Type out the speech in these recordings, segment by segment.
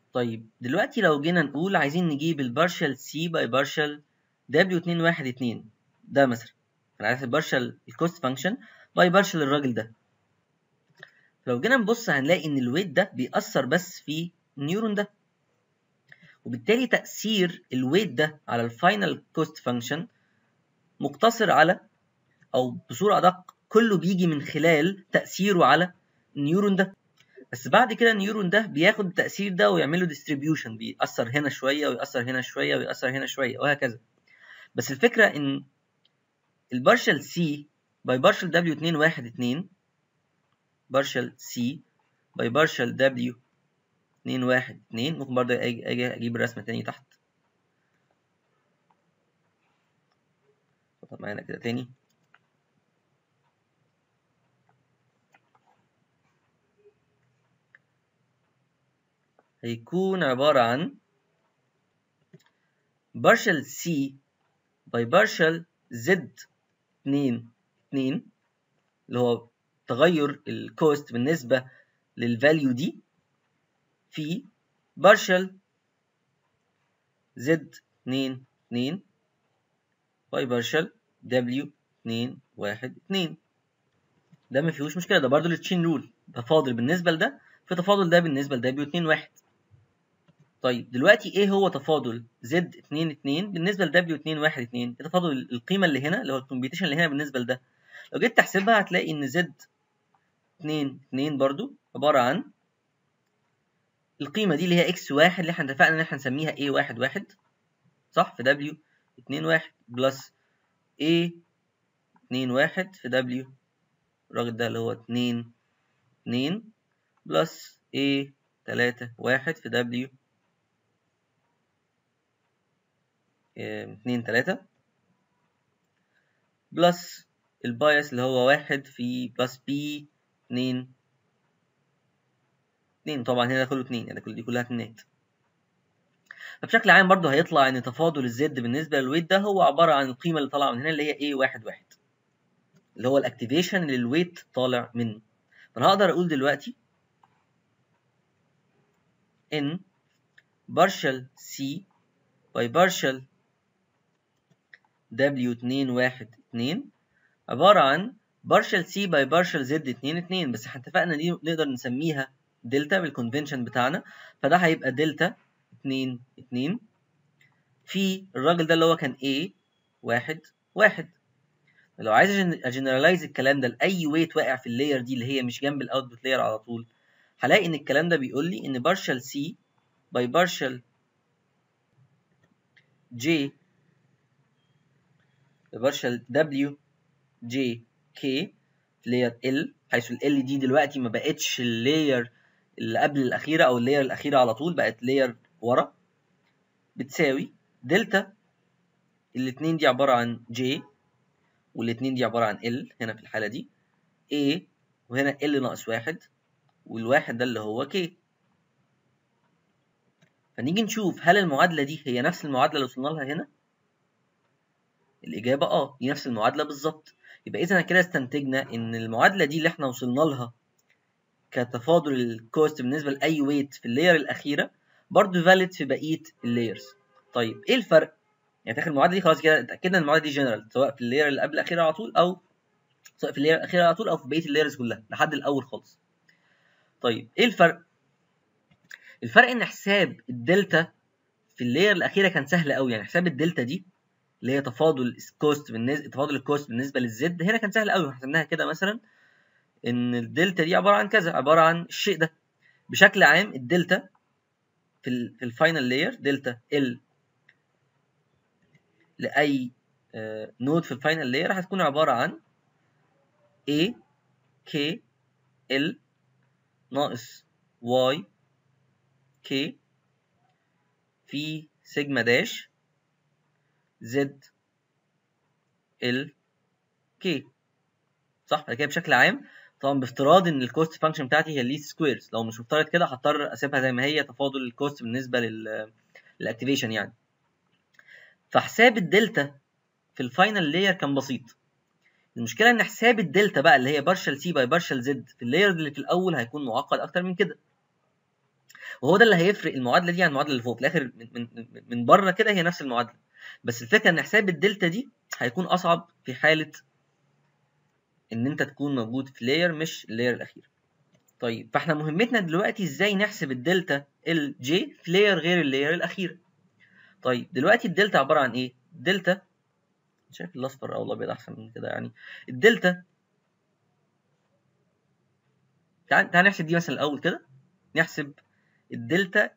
طيب دلوقتي لو جينا نقول عايزين نجيب البارشال سي باي بارشال دبليو 2 1 2 ده مثلا انا عايز البارشال الكوست فانكشن باي بارشال الراجل ده لو جينا نبص هنلاقي ان الويت ده بيأثر بس في النيورون ده وبالتالي تأثير الويت ده على الفاينل كوست فانكشن مقتصر على او بصورة ادق كله بيجي من خلال تأثيره على النيورون ده بس بعد كده النيورون ده بياخد التأثير ده ويعمل له ديستريبيوشن بيأثر هنا شوية ويأثر هنا شوية ويأثر هنا شوية وهكذا بس الفكرة إن البارشل سي باي بارشل دبليو 2 1 2 بارشل سي باي بارشل دبليو 2 1 2 ممكن برضه أجي, أجي أجيب الرسمة تاني تحت طب معانا كده تاني هيكون عبارة عن partial C by partial Z 2 2 اللي هو تغير الكوست بالنسبة للفاليو دي في partial Z 2 2 by partial W 2 1 2 ده ما فيهوش مشكلة ده برضه التشين رول تفاضل بالنسبة لده في تفاضل ده بالنسبة ل W 2 1 طيب دلوقتي ايه هو تفاضل Z 2 2 بالنسبه ل W 2 1 2 تفاضل القيمه اللي هنا اللي هو الكومبيتيشن اللي هنا بالنسبه لده لو جيت تحسبها هتلاقي ان Z 2 2 برضو عباره عن القيمه دي اللي هي x 1 اللي احنا اتفقنا ان احنا نسميها a 1 1 صح في W 2 1 بلس a 2 1 في W الراجل ده اللي هو 2 2 بلس a 3 1 في W اتنين تلاتة بلس البايس اللي هو واحد في بلس بي اتنين اتنين طبعا هنا كله اتنين يعني كل دي كلها اتنينات فبشكل عام برضو هيطلع ان تفاضل الزد بالنسبة للويت ده هو عبارة عن القيمة اللي طالعة من هنا اللي هي ايه واحد واحد اللي هو الاكتيفيشن اللي الويت طالع منه فانا هقدر اقول دلوقتي ان partial c by partial W2 1 2 عبارة عن partial C by partial Z 2 2 بس احنا اتفقنا دي نقدر نسميها دلتا بالكونفنشن بتاعنا فده هيبقى دلتا 2 2 في الراجل ده اللي هو كان A 1 1 لو عايز اجنرالايز الكلام ده لاي ويت واقع في اللاير دي اللي هي مش جنب الاوتبوت لاير على طول هلاقي ان الكلام ده بيقول لي ان partial C by partial J بارشل W J K في لاير L حيث ال L دي دلوقتي ما بقتش اللاير اللي قبل الأخيرة أو اللاير الأخيرة على طول بقت لاير ورا بتساوي دلتا الاتنين دي عبارة عن J والاتنين دي عبارة عن L هنا في الحالة دي A وهنا L ناقص واحد والواحد ده اللي هو K فنيجي نشوف هل المعادلة دي هي نفس المعادلة اللي وصلنا لها هنا الإجابة آه دي نفس المعادلة بالظبط يبقى إذا كده استنتجنا إن المعادلة دي اللي إحنا وصلنا لها كتفاضل الكوست بالنسبة لأي ويت في اللاير الأخيرة برضه فاليد في بقية اللايرز طيب إيه الفرق؟ يعني تاخد المعادلة دي خلاص كده اتأكدنا إن المعادلة دي جنرال سواء في اللاير اللي قبل الأخيرة على طول أو سواء في اللاير الأخيرة على طول أو في بقية اللايرز كلها لحد الأول خالص طيب إيه الفرق؟ الفرق إن حساب الدلتا في اللاير الأخيرة كان سهل أوي يعني حساب الدلتا دي اللي هي تفاضل الكوست بالنسبه تفاضل الكوست بالنسبه للزد هنا كان سهل قوي حسبناها كده مثلا ان الدلتا دي عباره عن كذا عباره عن الشيء ده بشكل عام الدلتا في ال في الفاينل لاير دلتا ال لاي آه نود في الفاينل لاير هتكون عباره عن a k l ناقص y k في سيجما داش زد ال كي صح كده بشكل عام طبعا بافتراض ان الكوست فانكشن بتاعتي هي الليست سكويرز لو مش مفترض كده هضطر اسيبها زي ما هي تفاضل الكوست بالنسبه لل للاكتيفيشن يعني فحساب الدلتا في الفاينل لاير كان بسيط المشكله ان حساب الدلتا بقى اللي هي بارشل سي باي بارشل زد في اللاير اللي في الاول هيكون معقد اكتر من كده وهو ده اللي هيفرق المعادله دي عن المعادله اللي فوق في الاخر من من من بره كده هي نفس المعادله بس الفكره ان حساب الدلتا دي هيكون اصعب في حاله ان انت تكون موجود في لاير مش اللاير الاخير طيب فاحنا مهمتنا دلوقتي ازاي نحسب الدلتا ال جي في لاير غير اللاير الاخير طيب دلوقتي الدلتا عباره عن ايه الدلتا شايف الاصفر او الابيض احسن من كده يعني الدلتا تعال تعال نحسب دي مثلا الاول كده نحسب الدلتا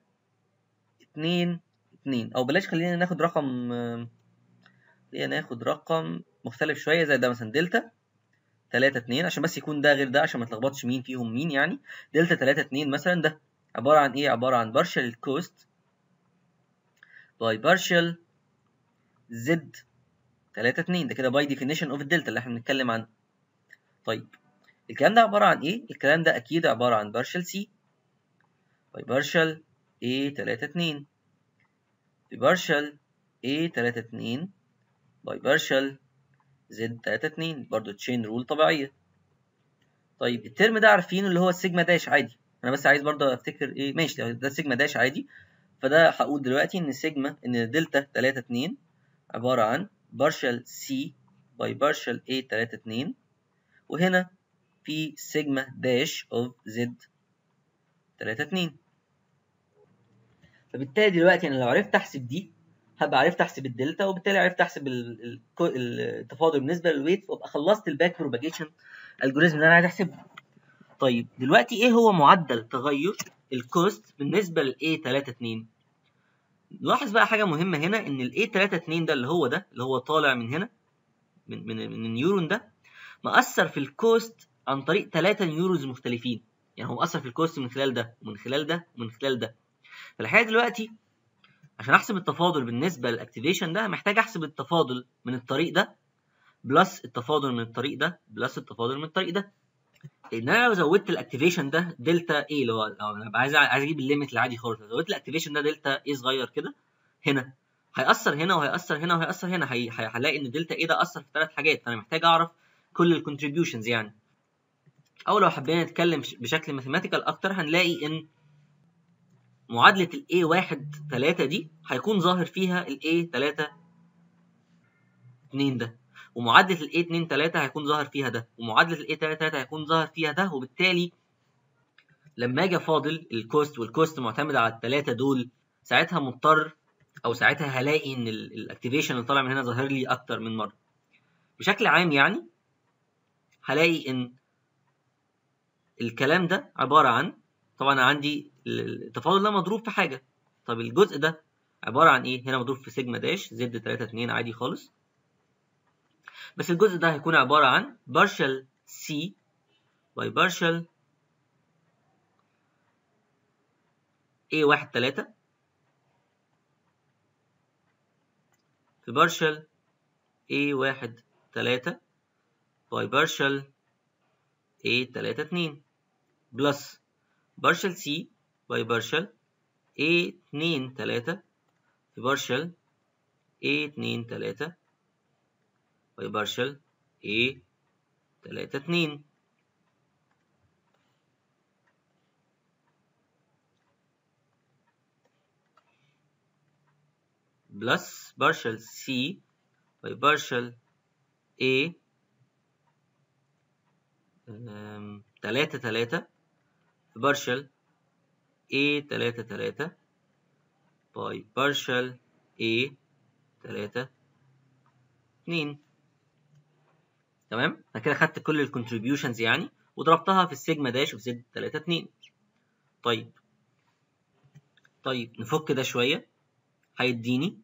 2 2 او بلاش خلينا ناخد رقم خلينا ناخد رقم مختلف شويه زي ده مثلا دلتا 3 2 عشان بس يكون ده غير ده عشان ما تلخبطش مين فيهم مين يعني دلتا 3 2 مثلا ده عباره عن ايه عباره عن partial cost by partial z 3 2 ده كده by definition of الدلتا اللي احنا بنتكلم عنه طيب الكلام ده عباره عن ايه الكلام ده اكيد عباره عن partial c by partial a 3 2 by partial a 3 2 by partial z 3 2 برضه تشين رول طبيعيه طيب الترم ده عارفينه اللي هو السيجما داش عادي انا بس عايز برضه افتكر ايه ماشي ده سيجما داش عادي فده هقول دلوقتي ان سيجما ان دلتا 3 2 عباره عن partial c by partial a 3 2 وهنا في سيجما داش اوف زد 3 2 فبالتالي دلوقتي انا لو عرفت احسب دي هبقى عرفت احسب الدلتا وبالتالي عرفت احسب التفاضل بالنسبه للويت وابقى خلصت الباك بروباجيشن الجوريزم اللي انا عايز احسبه طيب دلوقتي ايه هو معدل تغير الكوست بالنسبه ل A32 نلاحظ بقى حاجه مهمه هنا ان ال A32 ده اللي هو ده اللي هو طالع من هنا من من من النيورون ده مأثر في الكوست عن طريق ثلاثة نيورونز مختلفين يعني هو مأثر في الكوست من خلال ده ومن خلال ده ومن خلال ده فالحقيقه دلوقتي عشان احسب التفاضل بالنسبه للاكتيفيشن ده محتاج احسب التفاضل من الطريق ده بلس التفاضل من الطريق ده بلس التفاضل من الطريق ده لان انا لو زودت الاكتيفيشن ده دلتا ايه اللي هو انا عايز عايز اجيب الليميت العادي خالص لو زودت الاكتيفيشن ده دلتا ايه صغير كده هنا هيأثر هنا وهيأثر هنا وهيأثر هنا هلاقي ان دلتا ايه ده أثر في ثلاث حاجات فانا محتاج اعرف كل الكونتريبيوشنز يعني او لو حبينا نتكلم بشكل ماثيماتيكال اكتر هنلاقي ان معادلة ال A1 3 دي هيكون ظاهر فيها ال A3 2 ده ومعادلة ال A2 3 هيكون ظاهر فيها ده ومعادلة ال A3 3 هيكون ظاهر فيها ده وبالتالي لما اجي افاضل الكوست والكوست معتمد على الثلاثة دول ساعتها مضطر او ساعتها هلاقي ان الاكتيفيشن اللي طالع من هنا ظاهر لي اكتر من مرة بشكل عام يعني هلاقي ان الكلام ده عبارة عن طبعا عندي التفاضل ده مضروب في حاجه طب الجزء ده عباره عن ايه هنا مضروب في سيجما داش زد 3 2 عادي خالص بس الجزء ده هيكون عباره عن partial c by partial a 1 3 في partial a 1 3 by partial a 3 2 بلس partial c by partial a 2 3 في partial a 2 3 by partial a 3 2 plus partial c by partial a 3 3 في partial A تلاتة تلاتة باي partial A تلاتة اتنين تمام انا كده خدت كل الكونتريبيوشنز يعني وضربتها في السيجما داش وفي زد تلاتة اتنين طيب طيب نفك ده شوية هيديني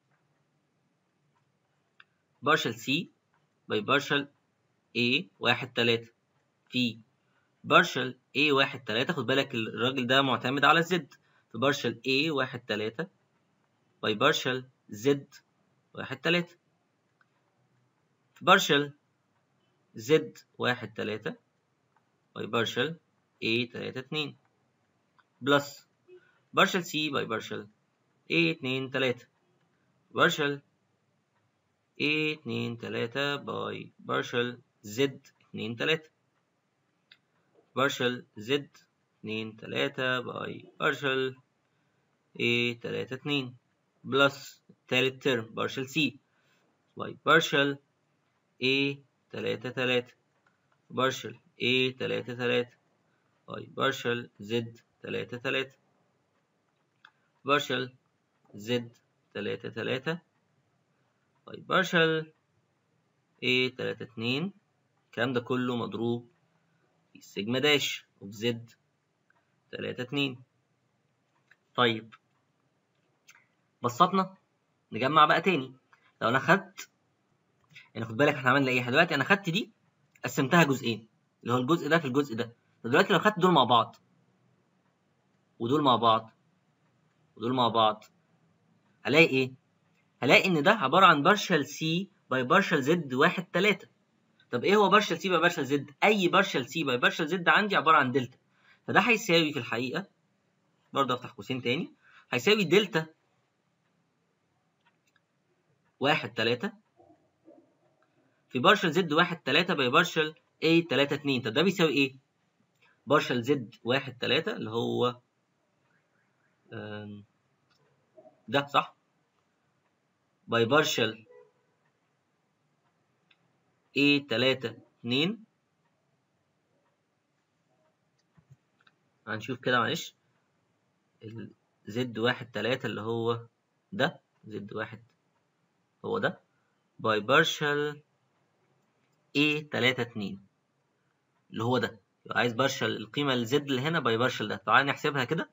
partial C by partial A واحد تلاتة في partial A واحد تلاتة خد بالك الراجل ده معتمد على زد في partial A واحد تلاتة by partial Z واحد تلاتة في partial Z واحد تلاتة by partial A تلاتة اتنين بلس partial C by partial A اتنين تلاتة partial A اتنين تلاتة by partial Z اتنين تلاتة partial z اتنين تلاتة باي بارشل A تلاتة اتنين بلس تالت ترم بارشل C باي بارشل A تلاتة تلاتة بارشل A تلاتة تلاتة باي بارشل Z تلاتة تلاتة بارشل Z تلاتة تلاتة باي بارشل A تلاتة اتنين الكلام ده كله مضروب في السيجما داش اوف زد تلاتة اتنين طيب بسطنا نجمع بقى تاني لو انا خدت يعني خد بالك احنا عملنا ايه دلوقتي انا خدت دي قسمتها جزئين اللي هو الجزء ده في الجزء ده دلوقتي لو خدت دول مع بعض ودول مع بعض ودول مع بعض هلاقي ايه هلاقي ان ده عباره عن بارشل سي باي بارشل زد واحد تلاتة طب ايه هو بارشل سي باي بارشل زد اي بارشل سي باي بارشل زد عندي عباره عن دلتا فده هيساوي في الحقيقه برضه افتح قوسين تاني هيساوي دلتا واحد تلاتة في بارشل زد واحد تلاتة باي بارشل A تلاتة اتنين طب ده بيساوي ايه؟ بارشل زد واحد تلاتة اللي هو ده صح؟ باي بارشل A تلاتة اتنين هنشوف كده معلش زد واحد تلاتة اللي هو ده زد واحد هو ده باي بارشل A تلاتة اتنين اللي هو ده يبقى عايز بارشل القيمة الزد اللي هنا باي بارشل ده تعالى نحسبها كده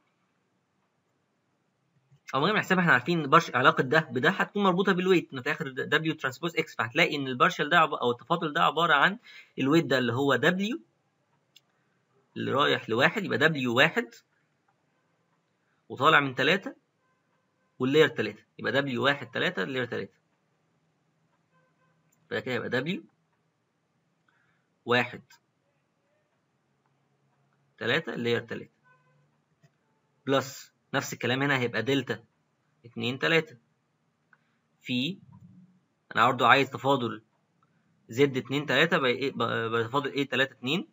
او من نحسبها احنا عارفين ان برش علاقة ده بده هتكون مربوطة بالويت في اخر دبليو ترانسبوز اكس فهتلاقي ان البارشل ده او التفاضل ده عبارة عن الويت ده اللي هو دبليو اللي رايح لواحد يبقى دبليو واحد وطالع من تلاتة واللير تلاتة يبقى دبليو واحد تلاتة اللير تلاتة يبقى كده يبقى دبليو واحد تلاتة اللير تلاتة بلس نفس الكلام هنا هيبقى دلتا اتنين تلاتة في أنا برضه عايز تفاضل زد اتنين تلاتة بتفاضل ايه تلاتة اتنين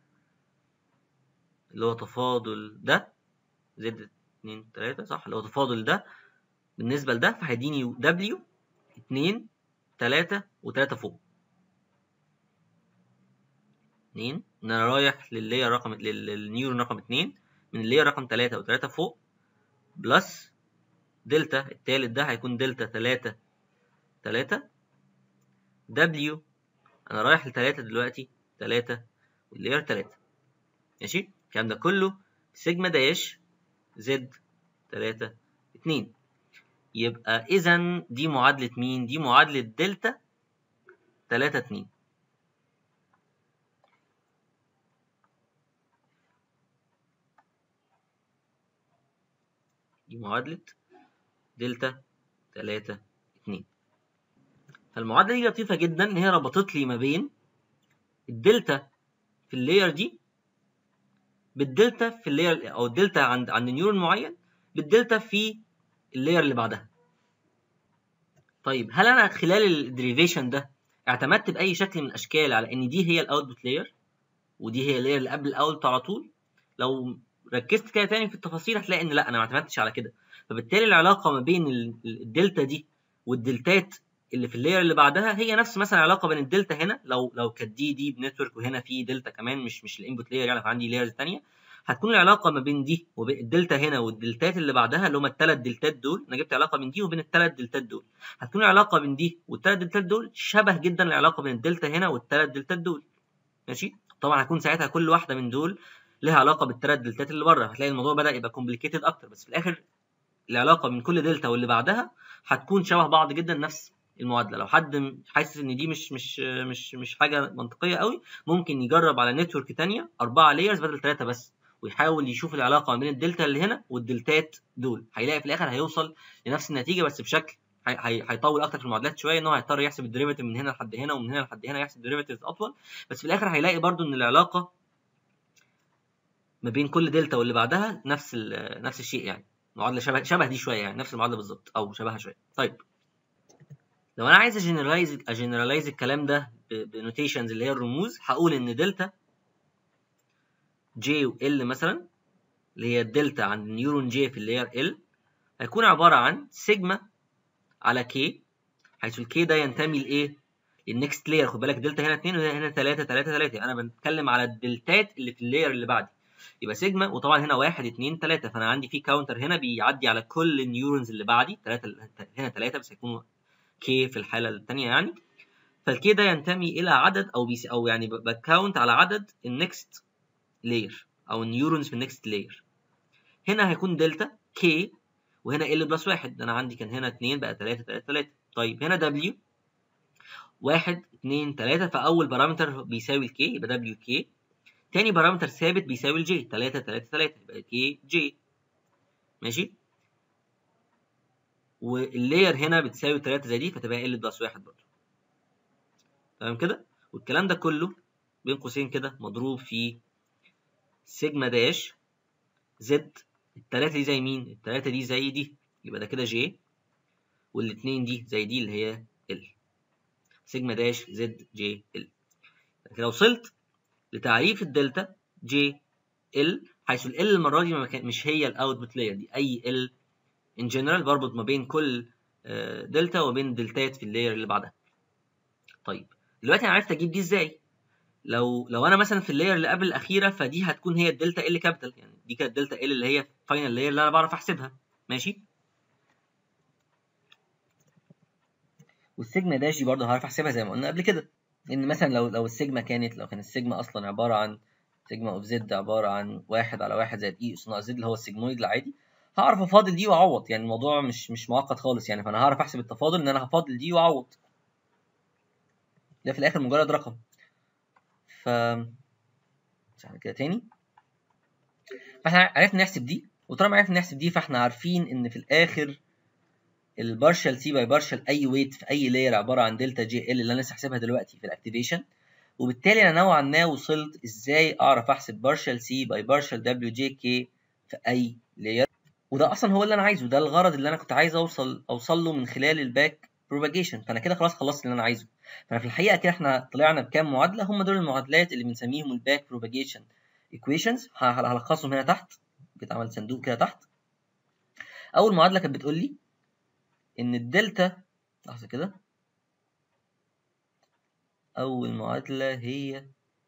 اللي هو تفاضل ده زد اتنين تلاتة صح اللي هو تفاضل ده بالنسبة لده فهيديني دبليو اتنين تلاتة وتلاتة فوق اتنين ان انا رايح لللاير رقم للنيورون رقم اتنين من اللاير رقم تلاتة وتلاتة فوق بلس دلتا التالت ده هيكون دلتا تلاتة تلاتة دبليو انا رايح لتلاتة دلوقتي تلاتة واللاير تلاتة ماشي الكلام ده كله سيجما داش زد تلاتة اتنين يبقى اذا دي معادلة مين دي معادلة دلتا تلاتة اتنين دي معادلة دلتا تلاتة اتنين فالمعادلة دي لطيفة جدا إن هي ربطت لي ما بين الدلتا في اللاير دي بالدلتا في اللاير أو الدلتا عند عند نيورون معين بالدلتا في اللاير اللي بعدها. طيب هل أنا خلال الدريفيشن ده اعتمدت بأي شكل من الأشكال على إن دي هي الأوتبوت لاير ودي هي اللاير اللي قبل الأوت على طول؟ لو ركزت كده تاني في التفاصيل هتلاقي ان لا انا ما اعتمدتش على كده فبالتالي العلاقه ما بين الدلتا دي والدلتات اللي في اللاير اللي بعدها هي نفس مثلا العلاقه بين الدلتا هنا لو لو كانت دي دي بنتورك وهنا في دلتا كمان مش مش الانبوت لاير يعني فعندي لايرز ثانيه هتكون العلاقه ما بين دي وبين الدلتا هنا والدلتات اللي بعدها اللي هم الثلاث دلتات دول انا جبت علاقه بين دي وبين الثلاث دلتات دول هتكون العلاقه بين دي والثلاث دلتات دول شبه جدا العلاقه بين الدلتا هنا والثلاث دلتات دول ماشي طبعا هتكون ساعتها كل واحده من دول لها علاقه بالثلاث دلتات اللي بره هتلاقي الموضوع بدا يبقى كومبليكيتد اكتر بس في الاخر العلاقه من كل دلتا واللي بعدها هتكون شبه بعض جدا نفس المعادله لو حد حاسس ان دي مش مش مش مش حاجه منطقيه قوي ممكن يجرب على نتورك ثانيه اربعه لايرز بدل ثلاثه بس ويحاول يشوف العلاقه ما بين الدلتا اللي هنا والدلتات دول هيلاقي في الاخر هيوصل لنفس النتيجه بس بشكل هيطول اكتر في المعادلات شويه ان هو هيضطر يحسب الديريفيتيف من هنا لحد هنا ومن هنا لحد هنا يحسب ديريفيتيفز اطول بس في الاخر هيلاقي برضو ان العلاقه ما بين كل دلتا واللي بعدها نفس نفس الشيء يعني معادله شبه شبه دي شويه يعني نفس المعادله بالظبط او شبهها شويه طيب لو انا عايز اجنرالايز اجنرالايز الكلام ده بنوتيشنز اللي هي الرموز هقول ان دلتا جي و ال مثلا اللي هي الدلتا عند النيورون جي في اللاير ال هيكون عباره عن سيجما على كي حيث الكي ده ينتمي لايه؟ للنكست لاير خد بالك دلتا هنا 2 وهنا 3 3 3 انا بتكلم على الدلتات اللي في اللاير اللي بعدي يبقى سيجما وطبعا هنا 1 2 3 فانا عندي في كاونتر هنا بيعدي على كل النيورونز اللي بعدي 3 هنا 3 بس هيكون كي في الحاله الثانيه يعني فالكي ده ينتمي الى عدد او بيس او يعني بكاونت على عدد النكست لاير او النيورونز في النكست لاير هنا هيكون دلتا كي وهنا ال بلس 1 انا عندي كان هنا 2 بقى 3 3 3 طيب هنا دبليو 1 2 3 فاول بارامتر بيساوي الكي يبقى دبليو كي تاني بارامتر ثابت بيساوي الجي 3 3 3 يبقى كي جي ماشي واللاير هنا بتساوي 3 زي دي فتبقى ال بلس 1 برضه تمام كده والكلام ده كله بين قوسين كده مضروب في سيجما داش زد التلاتة دي زي مين؟ التلاتة دي زي دي يبقى ده كده جي والاتنين دي زي دي اللي هي ال سيجما داش زد جي ال كده وصلت لتعريف الدلتا جي ال حيث ال المرة دي ما مش هي الاوتبوت لاير دي اي ال ان جنرال بربط ما بين كل دلتا وبين دلتات في اللاير اللي بعدها طيب دلوقتي انا عرفت اجيب دي ازاي لو لو انا مثلا في اللاير اللي قبل الاخيره فدي هتكون هي الدلتا ال كابيتال يعني دي كانت دلتا ال اللي هي فاينل لاير اللي انا بعرف احسبها ماشي والسيجما داش دي برضه هعرف احسبها زي ما قلنا قبل كده ان مثلا لو لو السيجما كانت لو كان السيجما اصلا عباره عن سيجما اوف زد عباره عن واحد على واحد زائد اي اس ناقص زد اللي هو السيجمويد العادي هعرف افاضل دي واعوض يعني الموضوع مش مش معقد خالص يعني فانا هعرف احسب التفاضل ان انا هفاضل دي واعوض ده في الاخر مجرد رقم ف مش كده تاني فاحنا عرفنا نحسب دي وطالما عرفنا نحسب دي فاحنا عارفين ان في الاخر البارشال سي باي بارشال اي ويت في اي لاير عباره عن دلتا جي ال اللي انا لسه هحسبها دلوقتي في الاكتيفيشن وبالتالي انا نوعا ما وصلت ازاي اعرف احسب بارشال سي باي بارشال دبليو جي كي في اي لاير وده اصلا هو اللي انا عايزه ده الغرض اللي انا كنت عايز اوصل اوصل له من خلال الباك بروباجيشن فانا كده خلاص خلصت اللي انا عايزه فانا في الحقيقه كده احنا طلعنا بكام معادله هم دول المعادلات اللي بنسميهم الباك بروباجيشن ايكويشنز هلخصهم هنا تحت بيتعمل صندوق كده تحت اول معادله كانت بتقول لي ان الدلتا لحظه كده اول معادله هي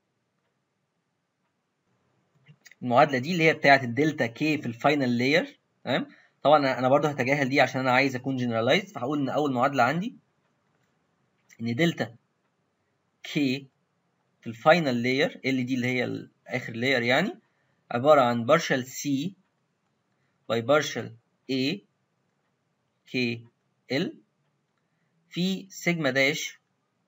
المعادله دي اللي هي بتاعه الدلتا كي في الفاينل لاير تمام طبعا انا برضه هتجاهل دي عشان انا عايز اكون جنرالايز فهقول ان اول معادله عندي ان دلتا كي في الفاينل لاير ال دي اللي هي اخر لاير يعني عباره عن بارشال سي باي بارشال A كي ال في سيجما داش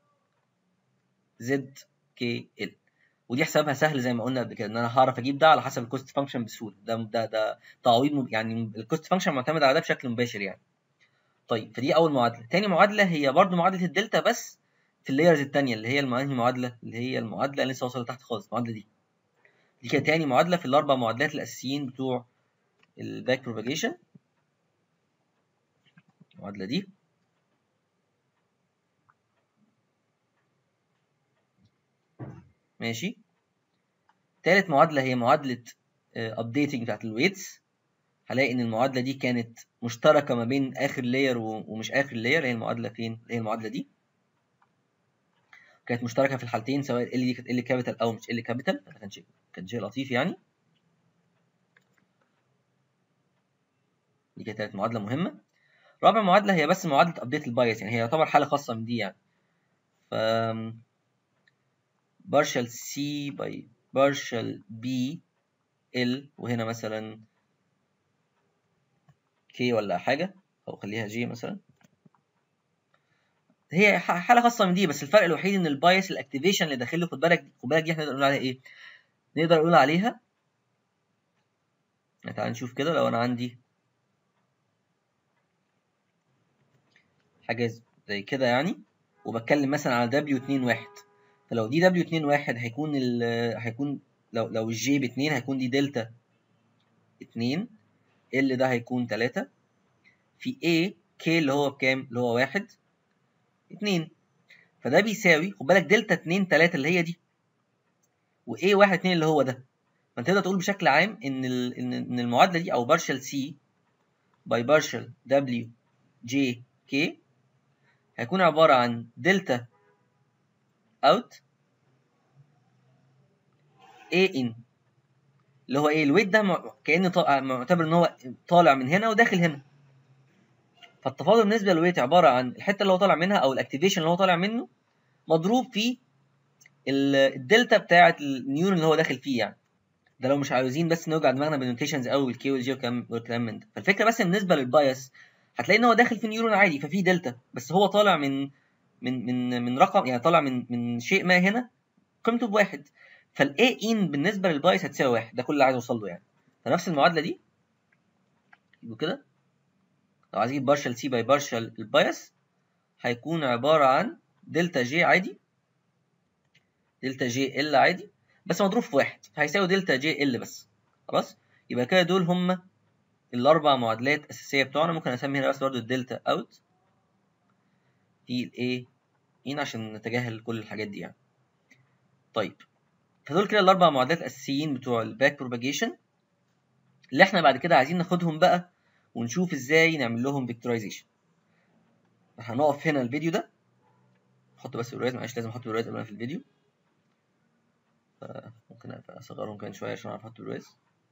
زد كي ال ودي حسابها سهل زي ما قلنا قبل كده ان انا هعرف اجيب ده على حسب الكوست فانكشن بسهوله ده ده ده تعويض يعني الكوست فانكشن معتمد على ده بشكل مباشر يعني طيب فدي اول معادله تاني معادله هي برضو معادله الدلتا بس في اللايرز الثانيه اللي هي انهي معادله اللي هي المعادله اللي لسه واصله تحت خالص المعادله دي دي كانت تاني معادله في الاربع معادلات الاساسيين بتوع الباك بروباجيشن المعادله دي ماشي تالت معادلة هي معادلة ابديتنج بتاعت الويتس هلاقي ان المعادلة دي كانت مشتركة ما بين اخر لاير ومش اخر لاير هي المعادلة فين؟ هي المعادلة دي كانت مشتركة في الحالتين سواء ال دي كانت ال كابيتال او مش ال كابيتال ده كان شيء كان شيء لطيف يعني دي كانت تالت معادلة مهمة رابع معادلة هي بس معادلة ابديت البايس يعني هي يعتبر حالة خاصة من دي يعني ف partial C by partial B L وهنا مثلا K ولا حاجة أو خليها J مثلا هي حالة خاصة من دي بس الفرق الوحيد إن البايس الأكتيفيشن اللي داخله خد بالك خد بالك دي احنا نقدر نقول عليها إيه؟ نقدر نقول عليها تعال نشوف كده لو أنا عندي حاجة زي كده يعني وبتكلم مثلا على W21 فلو دي دبليو 2 واحد هيكون ال هيكون لو لو الجي ب 2 هيكون دي دلتا 2 ال ده هيكون 3 في A K اللي هو بكام؟ اللي هو 1 2 فده بيساوي خد بالك دلتا 2 3 اللي هي دي و A 1 2 اللي هو ده فانت تقدر تقول بشكل عام ان ال- ان ان المعادله دي او partial c by partial w j k هيكون عباره عن دلتا out a in اللي هو ايه الويت ده مع- كأن طا- معتبر ان هو طالع من هنا وداخل هنا فالتفاضل بالنسبه للويت عباره عن الحته اللي هو طالع منها او الاكتيفيشن اللي هو طالع منه مضروب في ال- الدلتا بتاعه النيورون اللي هو داخل فيه يعني ده لو مش عاوزين بس نوجع دماغنا بالنوتيشنز قوي والكي والجي والكلام والكلام من ده فالفكره بس بالنسبه للبايس هتلاقي ان هو داخل في نيورون عادي ففي دلتا بس هو طالع من من من من رقم يعني طالع من من شيء ما هنا قيمته بواحد فالاي ان بالنسبه للبايس هتساوي واحد ده كل اللي عايز اوصل له يعني فنفس المعادله دي يبقى كده لو عايز اجيب بارشل سي باي بارشل البايس هيكون عباره عن دلتا جي عادي دلتا جي ال عادي بس مضروب في واحد فهيساوي دلتا جي ال بس خلاص يبقى كده دول هم الاربع معادلات اساسيه بتوعنا ممكن اسمي هنا بس برضو الدلتا اوت في الايه ان عشان نتجاهل كل الحاجات دي يعني طيب فدول كده الاربع معادلات الاساسيين بتوع الباك بروباجيشن اللي احنا بعد كده عايزين ناخدهم بقى ونشوف ازاي نعمل لهم فيكتورايزيشن هنقف هنا الفيديو ده نحط بس الروايات معلش لازم احط الروايات قبل في الفيديو ممكن اصغرهم كمان شويه عشان اعرف احط الروايات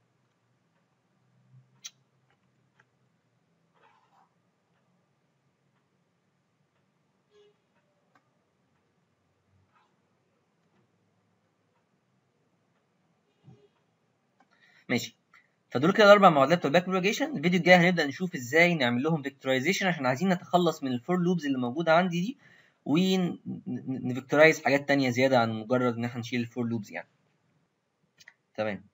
ماشي فدول كده الاربع معادلات بتوع الباك بروباجيشن الفيديو الجاي هنبدا نشوف ازاي نعمل لهم فيكتورايزيشن عشان عايزين نتخلص من الفور لوبز اللي موجوده عندي دي ونفكتورايز حاجات تانية زياده عن مجرد ان احنا نشيل الفور لوبز يعني تمام